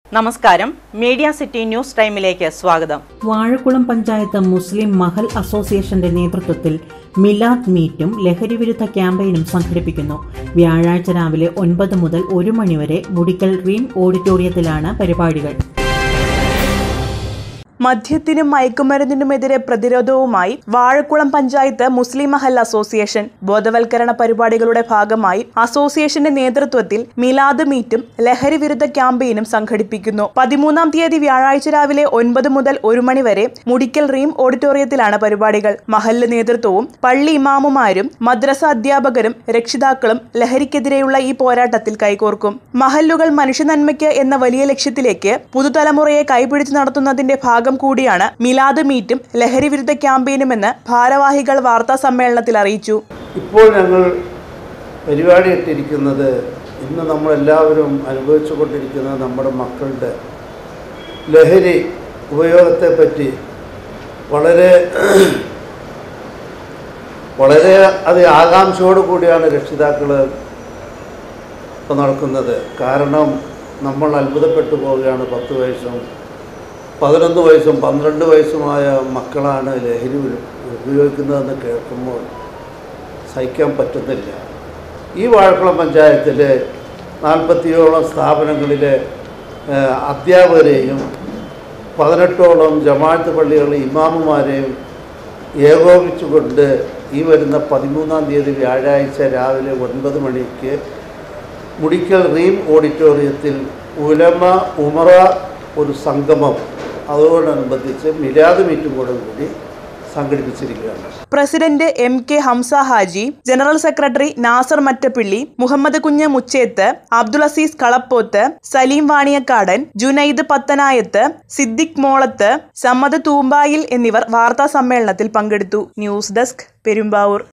നമസ്കാരം media city news ടൈമിലേക്ക് സ്വാഗതം വാഴക്കുളം പഞ്ചായത്ത് മുസ്ലിം മഹൽ അസോസിയേഷന്റെ നേതൃത്വത്തിൽ മിലാദ് മീറ്റും ലഹരിവിരുദ്ധ ക്യാമ്പയിനും സംഘടിപ്പിക്കുന്നു വ്യാഴാഴ്ച രാവിലെ ഒൻപത് മുതൽ ഒരു മണിവരെ മുടിക്കൽ റീം ഓഡിറ്റോറിയത്തിലാണ് പരിപാടികൾ മദ്യത്തിനും മയക്കുമരുന്നിനുമെതിരെ പ്രതിരോധവുമായി വാഴക്കുളം പഞ്ചായത്ത് മുസ്ലിം മഹൽ അസോസിയേഷൻ ബോധവൽക്കരണ പരിപാടികളുടെ ഭാഗമായി അസോസിയേഷന്റെ നേതൃത്വത്തിൽ മിലാദ് മീറ്റും ലഹരി വിരുദ്ധ ക്യാമ്പയിനും സംഘടിപ്പിക്കുന്നു പതിമൂന്നാം തീയതി വ്യാഴാഴ്ച രാവിലെ ഒൻപത് മുതൽ ഒരു മണി വരെ മുടിക്കൽ റീം ഓഡിറ്റോറിയത്തിലാണ് പരിപാടികൾ മഹല്ല് നേതൃത്വവും പള്ളി ഇമാമുമാരും മദ്രസ അധ്യാപകരും രക്ഷിതാക്കളും ലഹരിക്കെതിരെയുള്ള ഈ പോരാട്ടത്തിൽ കൈകോർക്കും മഹല്ലുകൾ മനുഷ്യനന്മയ്ക്ക് എന്ന വലിയ ലക്ഷ്യത്തിലേക്ക് പുതുതലമുറയെ കൈപിടിച്ച് നടത്തുന്നതിന്റെ ഭാഗം കൂടിയാണ് മിലാദ് മീറ്റും ലഹരി വിരുദ്ധ ക്യാമ്പയിനുമെന്ന് ഭാരവാഹികൾ വാർത്താ സമ്മേളനത്തിൽ അറിയിച്ചു ഇപ്പോൾ ഞങ്ങൾ പരിപാടി ഇട്ടിരിക്കുന്നത് ഇന്ന് നമ്മളെല്ലാവരും അനുഭവിച്ചു കൊണ്ടിരിക്കുന്ന നമ്മുടെ മക്കളുടെ ലഹരി ഉപയോഗത്തെപ്പറ്റി വളരെ വളരെ അത് ആകാംക്ഷയോട് കൂടിയാണ് രക്ഷിതാക്കൾ ഇപ്പോൾ നടക്കുന്നത് കാരണം നമ്മൾ അത്ഭുതപ്പെട്ടു പോവുകയാണ് പത്ത് വയസ്സും പതിനൊന്ന് വയസ്സും പന്ത്രണ്ട് വയസ്സുമായ മക്കളാണ് ലഹരി ഉപ- ഉപയോഗിക്കുന്നതെന്ന് കേൾക്കുമ്പോൾ സഹിക്കാൻ പറ്റുന്നില്ല ഈ വാഴക്കുളം പഞ്ചായത്തിൽ നാൽപ്പത്തിയോളം സ്ഥാപനങ്ങളിലെ ഏഹ്, അധ്യാപകരെയും പതിനെട്ടോളം ജമാഅത്ത് പള്ളികളിലെ ഇമാമുമാരെയും ഏകോപിച്ചുകൊണ്ട് ഈ വരുന്ന പതിമൂന്നാം തീയതി വ്യാഴാഴ്ച രാവിലെ ഒൻപത് മണിക്ക് മുടിക്കൽ റീം ഓഡിറ്റോറിയത്തിൽ ഉലമ ഉമറ ഒരു സംഗമം അതോടനുബന്ധിച്ച് മിലാദ് മീറ്റും കൂടെ കൂടി സംഘടിപ്പിച്ചിരിക്കുകയാണ് president M K Hamsa Haji general secretary Nasar Mattappilly Muhammad Kunju Mucheth Abdul Azeez കളപ്പോത്ത് Saleem വാണിയക്കാടൻ Junaid പത്തനായത്ത് Siddique മോളത്ത് Samad തൂമ്പായിൽ എന്നിവർ വാർത്താ സമ്മേളനത്തിൽ പങ്കെടുത്തു ന്യൂസ് ഡെസ്ക് പെരുമ്പാവൂർ